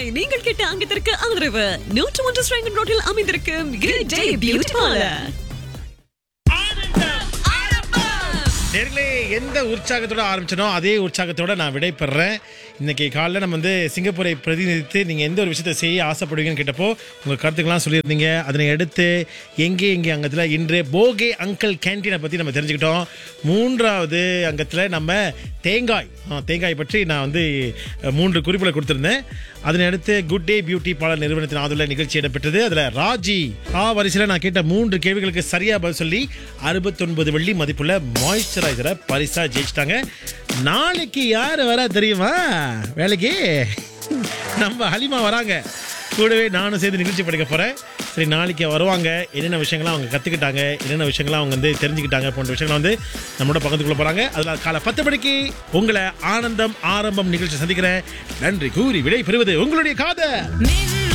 நீங்கள் கேட்ட அங்கத்திற்கு ஆதரவு நூற்று ஒன்று ஸ்ரேங்கன் ரோட்டில் அமைந்திருக்கும் Good Day Beauty Parlor. நேர்களே எந்த உற்சாகத்தோட ஆரம்பிச்சனோ அதே உற்சாகத்தோட நான் விடைபெறேன் இன்னைக்கு காலைல நம்ம வந்து சிங்கப்பூரை பிரதிநிதித்து நீங்க எந்த ஒரு விஷயத்தை செய்ய ஆசைப்படுவீங்கன்னு கேட்டப்போ உங்க கருத்துக்கெல்லாம் சொல்லியிருந்தீங்க அதனை அடுத்து எங்கே எங்கே அங்கத்தில் இன்று போகே அங்கிள் கேன்டீனை பற்றி நம்ம தெரிஞ்சுக்கிட்டோம் மூன்றாவது அங்கத்தில் நம்ம தேங்காய் ஆ, தேங்காய் பற்றி நான் வந்து அஹ், மூன்று குறிப்புகளை கொடுத்திருந்தேன் அதனை அடுத்து குட் டே பியூட்டி பார்லர் நிறுவனத்தின் ஆதரவில் நிகழ்ச்சி இடம்பெற்றது அதில் ராஜி ஆ வரிசையில் நான் கேட்ட மூன்று கேள்விகளுக்கு சரியா பதில் சொல்லி அறுபத்தொன்பது வெள்ளி மதிப்புள்ள மாய்ஸ்சரைசரை பரிசா ஜெயிச்சிட்டாங்க நாளைக்கு யார் வரா தெரியுமா வேலைக்கு நம்ம ஹலிமா வராங்க கூடவே நானும் சேர்ந்து நிகழ்ச்சி படிக்க போறேன் சரி நாளைக்கு வருவாங்க என்னென்ன விஷயங்கள்லாம் அவங்க கத்துக்கிட்டாங்க என்னென்ன விஷயங்கள்லாம் அவங்க வந்து தெரிஞ்சுக்கிட்டாங்க போன்ற விஷயங்களை வந்து நம்மளோட பக்கத்துக்குள்ள போறாங்க அதில் காலை பத்து மணிக்கு உங்களை ஆனந்தம் ஆரம்பம் நிகழ்ச்சி சந்திக்கிறேன் நன்றி கூறி விடை பெறுவது உங்களுடைய காதை மின்னல்